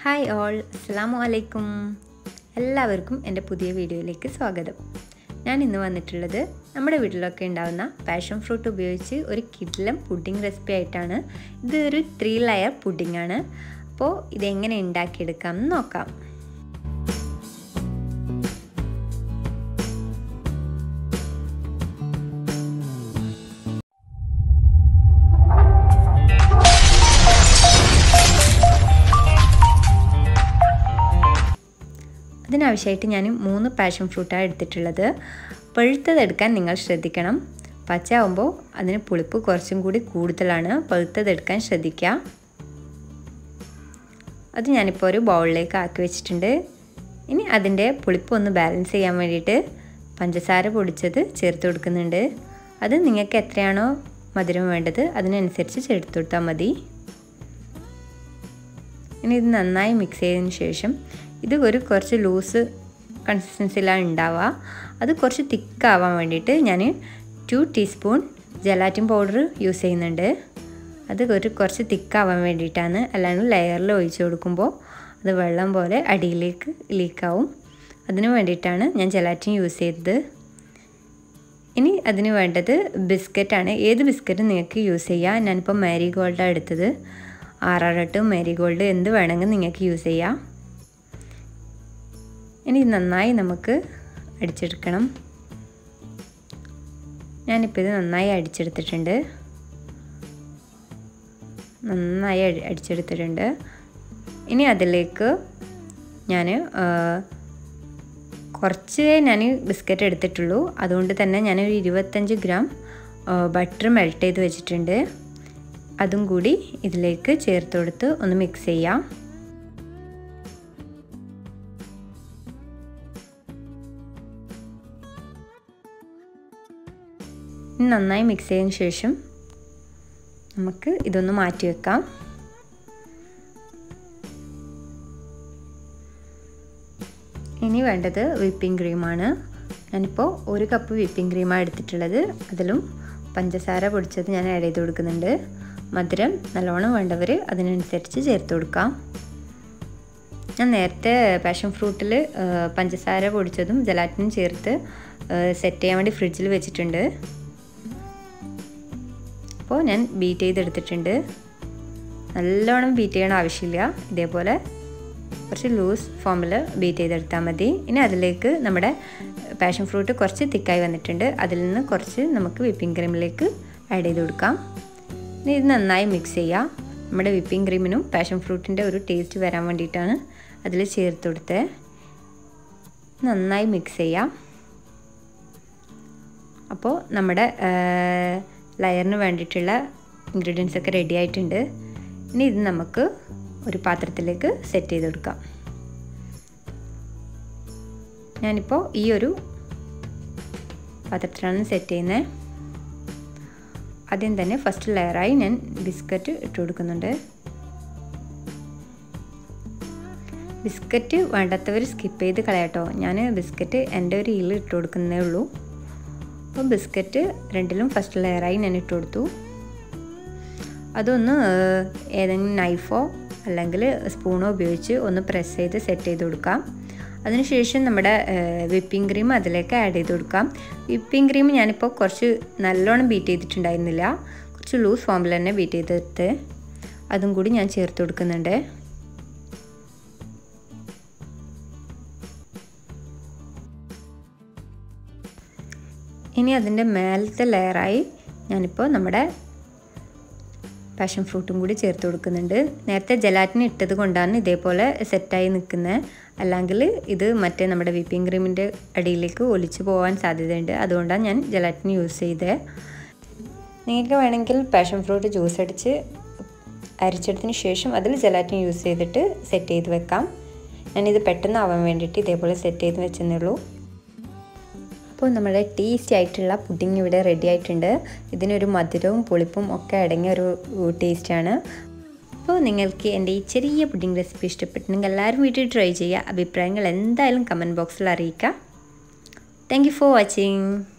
hi all അസ്സാമു അലൈക്കും എല്ലാവർക്കും എൻ്റെ പുതിയ വീഡിയോയിലേക്ക് സ്വാഗതം ഞാൻ ഇന്ന് വന്നിട്ടുള്ളത് നമ്മുടെ വീട്ടിലൊക്കെ ഉണ്ടാകുന്ന പാഷൻ ഫ്രൂട്ട് ഉപയോഗിച്ച് ഒരു കിഡ്ലം പുഡിംഗ് റെസിപ്പി ആയിട്ടാണ് ഇത് ഒരു ത്രീ ലെയർ പുഡിംഗ് ആണ് അപ്പോൾ ഇതെങ്ങനെ ഉണ്ടാക്കിയെടുക്കാം എന്ന് നോക്കാം അതിനാവശ്യമായിട്ട് ഞാൻ മൂന്ന് പാഷൻ ഫ്രൂട്ടാണ് എടുത്തിട്ടുള്ളത് പഴുത്തതെടുക്കാൻ നിങ്ങൾ ശ്രദ്ധിക്കണം പച്ച ആകുമ്പോൾ അതിന് പുളിപ്പ് കുറച്ചും കൂടി കൂടുതലാണ് പഴുത്തതെടുക്കാൻ ശ്രദ്ധിക്കുക അത് ഞാനിപ്പോൾ ഒരു ബൗളിലേക്ക് ആക്കി വെച്ചിട്ടുണ്ട് ഇനി അതിൻ്റെ പുളിപ്പ് ഒന്ന് ബാലൻസ് ചെയ്യാൻ വേണ്ടിയിട്ട് പഞ്ചസാര പൊടിച്ചത് ചേർത്ത് കൊടുക്കുന്നുണ്ട് അത് നിങ്ങൾക്ക് എത്രയാണോ മധുരം വേണ്ടത് അതിനനുസരിച്ച് ചേർത്ത് കൊടുത്താൽ മതി ഇനി ഇത് നന്നായി മിക്സ് ചെയ്തതിന് ശേഷം ഇത് ഒരു കുറച്ച് ലൂസ് കൺസിസ്റ്റൻസിയിലാണ് ഉണ്ടാവുക അത് കുറച്ച് തിക്കാവാൻ വേണ്ടിയിട്ട് ഞാൻ two teaspoon gelatin powder use ചെയ്യുന്നുണ്ട് അത് ഒരു കുറച്ച് തിക്കാവാൻ വേണ്ടിയിട്ടാണ് അല്ലാണ്ട് ലെയറിൽ ഒഴിച്ചു കൊടുക്കുമ്പോൾ അത് വെള്ളം പോലെ അടിയിലേക്ക് ലീക്കാവും അതിന് വേണ്ടിയിട്ടാണ് ഞാൻ ജലാറ്റിൻ യൂസ് ചെയ്തത് ഇനി അതിന് വേണ്ടത് ബിസ്ക്കറ്റാണ് ഏത് ബിസ്ക്കറ്റും നിങ്ങൾക്ക് യൂസ് ചെയ്യാം ഞാനിപ്പോൾ മാരി ഗോൾഡാണ് എടുത്തത് ആറാറട്ട് മാരി ഗോൾഡ് എന്ത് വേണമെങ്കിൽ നിങ്ങൾക്ക് യൂസ് ചെയ്യാം ഇനി നന്നായി നമുക്ക് അടിച്ചെടുക്കണം ഞാനിപ്പോൾ ഇത് നന്നായി അടിച്ചെടുത്തിട്ടുണ്ട് നന്നായി അടിച്ചെടുത്തിട്ടുണ്ട് ഇനി അതിലേക്ക് ഞാൻ കുറച്ച് ഞാൻ ബിസ്ക്കറ്റ് എടുത്തിട്ടുള്ളൂ അതുകൊണ്ട് തന്നെ ഞാനൊരു ഇരുപത്തഞ്ച് ഗ്രാം ബട്ടർ മെൽറ്റ് ചെയ്ത് വെച്ചിട്ടുണ്ട് അതും കൂടി ഇതിലേക്ക് ചേർത്ത് കൊടുത്ത് ഒന്ന് മിക്സ് ചെയ്യാം നന്നായി മിക്സ് ചെയ്തതിന് ശേഷം നമുക്ക് ഇതൊന്ന് മാറ്റി വെക്കാം ഇനി വേണ്ടത് വിപ്പിംഗ് ക്രീമാണ് ഞാനിപ്പോൾ ഒരു കപ്പ് വിപ്പിംഗ് ക്രീമാണ് എടുത്തിട്ടുള്ളത് അതിലും പഞ്ചസാര പൊടിച്ചത് ഞാൻ ആഡ് ചെയ്ത് കൊടുക്കുന്നുണ്ട് മധുരം നല്ലോണം വേണ്ടവർ അതിനനുസരിച്ച് ചേർത്ത് കൊടുക്കാം ഞാൻ നേരത്തെ പാഷൻ ഫ്രൂട്ടിൽ പഞ്ചസാര പൊടിച്ചതും ജലാറ്റിനും ചേർത്ത് സെറ്റ് ചെയ്യാൻ വേണ്ടി ഫ്രിഡ്ജിൽ വെച്ചിട്ടുണ്ട് അപ്പോൾ ഞാൻ ബീറ്റ് ചെയ്തെടുത്തിട്ടുണ്ട് നല്ലോണം ബീറ്റ് ചെയ്യണ ആവശ്യമില്ല ഇതേപോലെ കുറച്ച് ലൂസ് ഫോമിൽ ബീറ്റ് ചെയ്തെടുത്താൽ മതി ഇനി അതിലേക്ക് നമ്മുടെ പാഷൻ ഫ്രൂട്ട് കുറച്ച് തിക്കായി വന്നിട്ടുണ്ട് അതിൽ നിന്ന് കുറച്ച് നമുക്ക് വിപ്പിംഗ് ക്രീമിലേക്ക് ആഡ് ചെയ്ത് കൊടുക്കാം ഇനി ഇത് നന്നായി മിക്സ് ചെയ്യാം നമ്മുടെ വിപ്പിംഗ് ക്രീമിനും പാഷൻ ഫ്രൂട്ടിൻ്റെ ഒരു ടേസ്റ്റ് വരാൻ വേണ്ടിയിട്ടാണ് അതിൽ ചേർത്ത് കൊടുത്തത് നന്നായി മിക്സ് ചെയ്യാം അപ്പോൾ നമ്മുടെ ലെയറിന് വേണ്ടിയിട്ടുള്ള ഇൻഗ്രീഡിയൻസ് ഒക്കെ റെഡി ആയിട്ടുണ്ട് ഇനി ഇത് നമുക്ക് ഒരു പാത്രത്തിലേക്ക് സെറ്റ് ചെയ്ത് കൊടുക്കാം ഞാനിപ്പോൾ ഈ ഒരു പാത്രത്തിലാണ് സെറ്റ് ചെയ്യുന്നത് ആദ്യം തന്നെ ഫസ്റ്റ് ലെയറായി ഞാൻ ബിസ്ക്കറ്റ് ഇട്ട് കൊടുക്കുന്നുണ്ട് ബിസ്ക്കറ്റ് വേണ്ടാത്തവർ സ്കിപ്പ് ചെയ്ത് കളയാട്ടോ ഞാൻ ബിസ്ക്കറ്റ് എൻ്റെ ഒരു ഈൽ ഇട്ട് കൊടുക്കുന്നേ ഉള്ളൂ അപ്പോൾ ബിസ്ക്കറ്റ് രണ്ടിലും ഫസ്റ്റ് ലെയറായി ഞാൻ ഇട്ട് കൊടുത്തു അതൊന്ന് ഏതെങ്കിലും നൈഫോ അല്ലെങ്കിൽ സ്പൂണോ ഉപയോഗിച്ച് ഒന്ന് പ്രസ് ചെയ്ത് സെറ്റ് ചെയ്ത് കൊടുക്കാം അതിനുശേഷം നമ്മുടെ വിപ്പിംഗ് ക്രീം അതിലേക്ക് ആഡ് ചെയ്ത് കൊടുക്കാം വിപ്പിംഗ് ക്രീം ഞാനിപ്പോൾ കുറച്ച് നല്ലോണം ബീറ്റ് ചെയ്തിട്ടുണ്ടായിരുന്നില്ല കുറച്ച് ലൂസ് ഫോമിൽ തന്നെ ബീറ്റ് ചെയ്തിട്ട് അതും കൂടി ഞാൻ ചേർത്ത് കൊടുക്കുന്നുണ്ട് ഇനി അതിൻ്റെ മേലത്തെ ലെയറായി ഞാനിപ്പോൾ നമ്മുടെ പാഷൻ ഫ്രൂട്ടും കൂടി ചേർത്ത് കൊടുക്കുന്നുണ്ട് നേരത്തെ ജലാറ്റിൻ ഇട്ടത് കൊണ്ടാണ് ഇതേപോലെ സെറ്റായി നിൽക്കുന്നത് അല്ലെങ്കിൽ ഇത് മറ്റേ നമ്മുടെ വിപ്പിംഗ് ക്രീമിൻ്റെ അടിയിലേക്ക് ഒലിച്ചു പോകാൻ സാധ്യതയുണ്ട് അതുകൊണ്ടാണ് ഞാൻ ജലാറ്റിൻ യൂസ് ചെയ്തത് നിങ്ങൾക്ക് വേണമെങ്കിൽ പാഷൻ ഫ്രൂട്ട് ജ്യൂസ് അടിച്ച് അരിച്ചെടുത്തതിന് ശേഷം അതിൽ ജലാറ്റിൻ യൂസ് ചെയ്തിട്ട് സെറ്റ് ചെയ്ത് വെക്കാം ഞാനിത് പെട്ടെന്ന് ആവാൻ വേണ്ടിയിട്ട് ഇതേപോലെ സെറ്റ് ചെയ്ത് വെച്ചെന്നേ ഉള്ളൂ അപ്പോൾ നമ്മുടെ ടേസ്റ്റി ആയിട്ടുള്ള പുഡിംഗ് ഇവിടെ റെഡി ആയിട്ടുണ്ട് ഇതിനൊരു മധുരവും പുളിപ്പും ഒക്കെ അടങ്ങിയ ഒരു ടേസ്റ്റാണ് അപ്പോൾ നിങ്ങൾക്ക് എൻ്റെ ഈ ചെറിയ പുഡിംഗ് റെസിപ്പി ഇഷ്ടപ്പെട്ടിട്ടുണ്ടെങ്കിൽ എല്ലാവരും വീട്ടിൽ ട്രൈ ചെയ്യുക അഭിപ്രായങ്ങൾ എന്തായാലും കമൻറ്റ് ബോക്സിൽ അറിയിക്കുക താങ്ക് ഫോർ വാച്ചിങ്